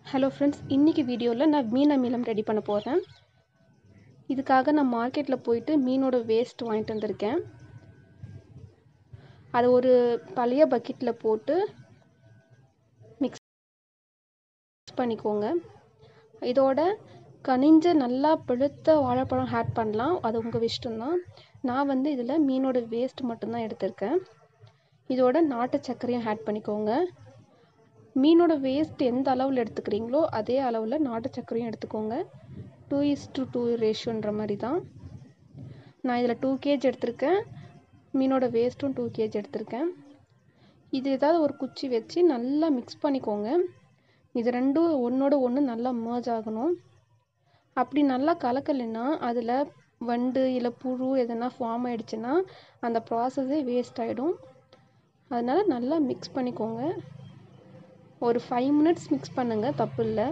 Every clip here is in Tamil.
ஹலோ ஃப்ரெண்ட்ஸ் இன்றைக்கி வீடியோவில் நான் மீன் அமிலம் ரெடி பண்ண போகிறேன் இதுக்காக நான் மார்க்கெட்டில் போயிட்டு மீனோட வேஸ்ட் வாங்கிட்டு வந்திருக்கேன் அதை ஒரு பழைய பக்கெட்டில் போட்டு மிக்ஸ் பண்ணிக்கோங்க இதோட கனிஞ்ச நல்லா பழுத்த வாழைப்பழம் ஆட் பண்ணலாம் அது உங்கள் இஷ்டம்தான் நான் வந்து இதில் மீனோட வேஸ்ட் மட்டும்தான் எடுத்திருக்கேன் இதோட நாட்டு சர்க்கரையும் ஆட் பண்ணிக்கோங்க மீனோட வேஸ்ட் எந்த அளவில் எடுத்துக்கிறீங்களோ அதே அளவில் நாட்டு சர்க்கரையும் எடுத்துக்கோங்க டூ இஸ் டு டூ ரேஷியோன்ற மாதிரி தான் நான் இதில் டூ கேஜ் எடுத்திருக்கேன் மீனோட வேஸ்ட்டும் டூ கேஜ் எடுத்திருக்கேன் இது ஏதாவது ஒரு குச்சி வச்சு நல்லா மிக்ஸ் பண்ணிக்கோங்க இது ரெண்டும் ஒன்றோட ஒன்று நல்லா மர்ஜ் ஆகணும் அப்படி நல்லா கலக்கலைன்னா அதில் வண்டு இல்லை புழு எதனா ஃபார்ம் ஆகிடுச்சுன்னா அந்த ப்ராசஸே வேஸ்ட் ஆகிடும் அதனால் நல்லா மிக்ஸ் பண்ணிக்கோங்க ஒரு ஃபைவ் மினிட்ஸ் மிக்ஸ் பண்ணுங்கள் தப்பு இல்லை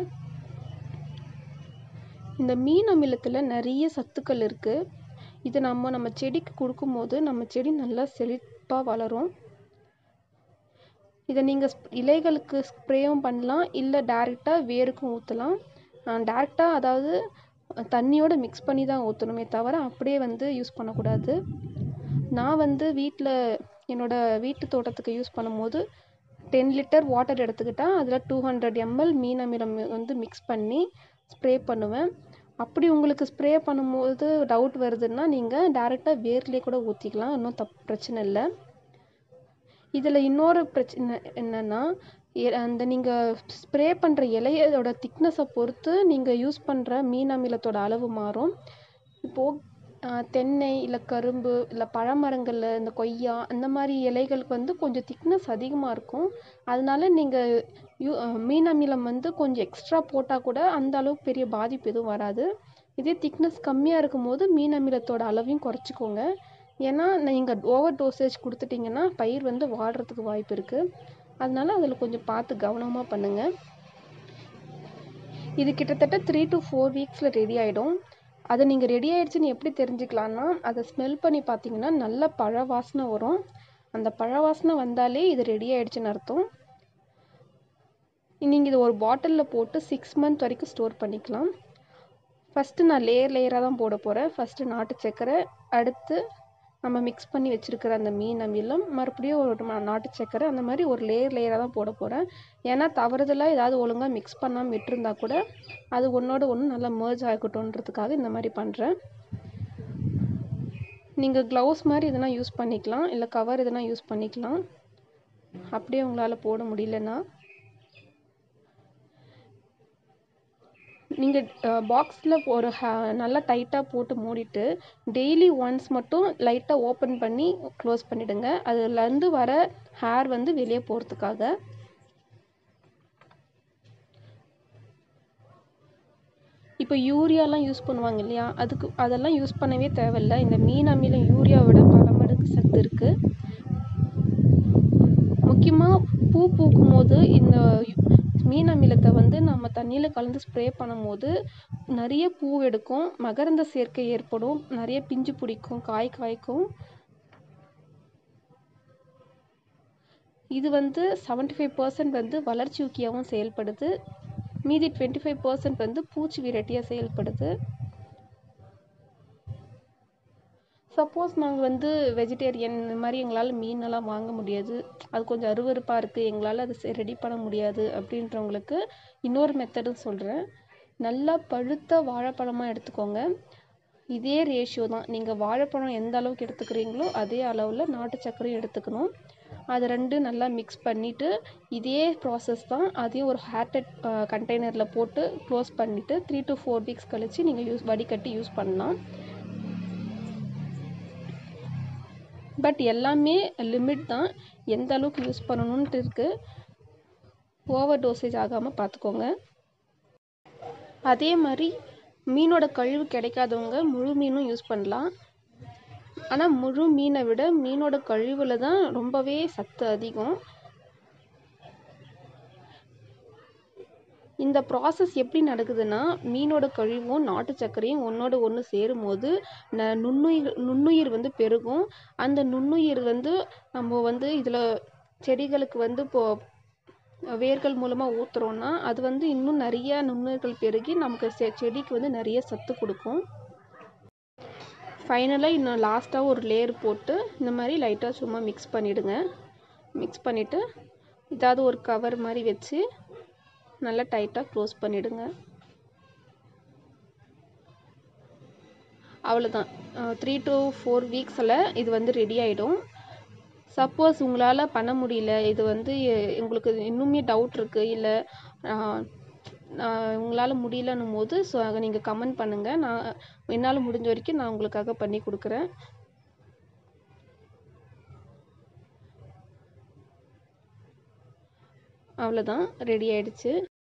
இந்த மீன் அமிலத்தில் நிறைய சத்துக்கள் இருக்குது இது நம்ம நம்ம செடிக்கு கொடுக்கும்போது நம்ம செடி நல்லா செழிப்பாக வளரும் இதை நீங்கள் இலைகளுக்கு ஸ்ப்ரேயும் பண்ணலாம் இல்லை டேரெக்டாக வேருக்கும் ஊற்றலாம் டேரெக்டாக அதாவது தண்ணியோடு மிக்ஸ் பண்ணி தான் ஊற்றணுமே தவிர அப்படியே வந்து யூஸ் பண்ணக்கூடாது நான் வந்து வீட்டில் என்னோடய வீட்டு தோட்டத்துக்கு யூஸ் பண்ணும்போது டென் லிட்டர் வாட்டர் எடுத்துக்கிட்டால் அதில் டூ ஹண்ட்ரட் எம்எல் மீன் அமிலம் வந்து மிக்ஸ் பண்ணி ஸ்ப்ரே பண்ணுவேன் அப்படி உங்களுக்கு ஸ்ப்ரே பண்ணும்போது டவுட் வருதுன்னா நீங்கள் டேரெக்டாக வேர்லேயே கூட ஊற்றிக்கலாம் இன்னும் தப் பிரச்சனை இல்லை இதில் இன்னொரு பிரச்சனை என்னென்னா அந்த நீங்கள் ஸ்ப்ரே பண்ணுற இலையோட திக்னஸை பொறுத்து நீங்கள் யூஸ் பண்ணுற மீன் அமிலத்தோட அளவு மாறும் இப்போது தென்னை இல்லை கரும்பு இல்லை பழமரங்களில் இந்த கொய்யா அந்த மாதிரி இலைகளுக்கு வந்து கொஞ்சம் திக்னஸ் அதிகமாக இருக்கும் அதனால நீங்கள் யூ மீன் அமிலம் வந்து கொஞ்சம் எக்ஸ்ட்ரா போட்டால் கூட அந்த அளவுக்கு பெரிய பாதிப்பு எதுவும் வராது இதே திக்னஸ் கம்மியாக இருக்கும் போது மீன் அமிலத்தோட அளவையும் குறைச்சிக்கோங்க ஏன்னா நீங்கள் ஓவர் டோசேஜ் கொடுத்துட்டிங்கன்னா பயிர் வந்து வாடுறதுக்கு வாய்ப்பு இருக்குது அதனால அதில் கொஞ்சம் பார்த்து கவனமாக பண்ணுங்கள் இது கிட்டத்தட்ட த்ரீ டு ஃபோர் வீக்ஸில் ரெடி ஆகிடும் அது நீங்கள் ரெடி ஆகிடுச்சின்னு எப்படி தெரிஞ்சுக்கலான்னா அதை ஸ்மெல் பண்ணி பார்த்தீங்கன்னா நல்ல பழ வாசனை வரும் அந்த பழ வாசனை வந்தாலே இது ரெடி ஆகிடுச்சின்னு அர்த்தம் நீங்கள் இது ஒரு பாட்டிலில் போட்டு சிக்ஸ் மந்த் வரைக்கும் ஸ்டோர் பண்ணிக்கலாம் ஃபஸ்ட்டு நான் லேயர் லேயராக தான் போட போகிறேன் ஃபஸ்ட்டு நாட்டு சக்கரை அடுத்து நம்ம மிக்ஸ் பண்ணி வச்சுருக்கிற அந்த மீன் அமிலம் மறுபடியும் ஒரு நாட்டு சக்கரை அந்த மாதிரி ஒரு லேயர் லேயராக தான் போட போகிறேன் ஏன்னா தவறுதலாக ஏதாவது ஒழுங்காக மிக்ஸ் பண்ணாமல் விட்டுருந்தா கூட அது ஒன்றோட ஒன்று நல்லா மேர்ஜ் ஆகட்டும்ன்றதுக்காக இந்த மாதிரி பண்ணுறேன் நீங்கள் க்ளவுஸ் மாதிரி எதனா யூஸ் பண்ணிக்கலாம் இல்லை கவர் எதனா யூஸ் பண்ணிக்கலாம் அப்படியே உங்களால் போட முடியலன்னா நீங்கள் பாக்ஸில் ஒரு ஹே நல்லா டைட்டாக போட்டு மூடிட்டு டெய்லி ஒன்ஸ் மட்டும் லைட்டாக ஓப்பன் பண்ணி க்ளோஸ் பண்ணிவிடுங்க அதுலேருந்து வர ஹேர் வந்து வெளியே போகிறதுக்காக இப்போ யூரியாலாம் யூஸ் பண்ணுவாங்க இல்லையா அதுக்கு அதெல்லாம் யூஸ் பண்ணவே தேவையில்ல இந்த மீன் அமிலம் யூரியாவை விட பல மடங்கு சத்து இருக்குது முக்கியமாக பூ பூக்கும் போது இந்த மீன் அமிலத்தை வந்து நம்ம தண்ணியில் கலந்து ஸ்ப்ரே பண்ணும்போது நிறைய பூ எடுக்கும் மகரந்த சேர்க்கை ஏற்படும் நிறைய பிஞ்சு பிடிக்கும் காய் காய்க்கும் இது வந்து செவன்டி ஃபைவ் பர்சன்ட் வந்து வளர்ச்சி ஊக்கியாகவும் செயல்படுது மீதி டுவெண்ட்டி ஃபைவ் பர்சன்ட் வந்து பூச்சி விரட்டியாக செயல்படுது சப்போஸ் நாங்கள் வந்து வெஜிடேரியன் இந்த மாதிரி எங்களால் மீனெல்லாம் வாங்க முடியாது அது கொஞ்சம் அருவறுப்பாக இருக்குது எங்களால் அதை ரெடி பண்ண முடியாது அப்படின்றவங்களுக்கு இன்னொரு மெத்தடும் சொல்கிறேன் நல்லா பழுத்த வாழைப்பழமாக எடுத்துக்கோங்க இதே ரேஷியோ தான் நீங்கள் வாழைப்பழம் எந்த அளவுக்கு எடுத்துக்கிறீங்களோ அதே அளவில் நாட்டு சர்க்கரையும் எடுத்துக்கணும் அது ரெண்டு நல்லா மிக்ஸ் பண்ணிவிட்டு இதே ப்ராசஸ் தான் அதையும் ஒரு ஹேர்டெட் கண்டெய்னரில் போட்டு க்ளோஸ் பண்ணிவிட்டு த்ரீ டு ஃபோர் வீக்ஸ் கழித்து நீங்கள் யூஸ் வடிகட்டி யூஸ் பண்ணலாம் பட் எல்லாமே லிமிட் தான் எந்த அளவுக்கு யூஸ் பண்ணணுன்ட்டு இருக்குது ஓவர் டோசேஜ் ஆகாமல் பார்த்துக்கோங்க அதே மாதிரி மீனோட கழிவு கிடைக்காதவங்க முழு மீனும் யூஸ் பண்ணலாம் ஆனால் முழு மீனை விட மீனோட கழிவில் தான் ரொம்பவே சத்து அதிகம் இந்த ப்ராசஸ் எப்படி நடக்குதுன்னா மீனோட கழிவும் நாட்டு சர்க்கரையும் ஒன்றோட ஒன்று சேரும் போது ந நுண்ணுயிர் நுண்ணுயிர் வந்து பெருகும் அந்த நுண்ணுயிர் வந்து நம்ம வந்து இதில் செடிகளுக்கு வந்து இப்போ வேர்கள் மூலமாக ஊற்றுறோன்னா அது வந்து இன்னும் நிறைய நுண்ணுயிர்கள் பெருகி நமக்கு செ செடிக்கு வந்து நிறைய சத்து கொடுக்கும் ஃபைனலாக இன்னும் லாஸ்ட்டாக ஒரு லேயர் போட்டு இந்த மாதிரி லைட்டாக சும்மா மிக்ஸ் பண்ணிவிடுங்க மிக்ஸ் பண்ணிவிட்டு ஏதாவது ஒரு கவர் மாதிரி வச்சு நல்லா டைட்டாக க்ளோஸ் பண்ணிவிடுங்க அவ்வளோதான் த்ரீ டு ஃபோர் வீக்ஸில் இது வந்து ரெடி ஆகிடும் சப்போஸ் உங்களால் பண்ண முடியல இது வந்து உங்களுக்கு இன்னுமே டவுட் இருக்குது இல்லை உங்களால் முடியலன்னும் போது ஸோ அதை நீங்கள் கமெண்ட் பண்ணுங்கள் நான் என்னால் முடிஞ்ச வரைக்கும் நான் உங்களுக்காக பண்ணி கொடுக்குறேன் அவ்வளோதான் ரெடி ஆயிடுச்சு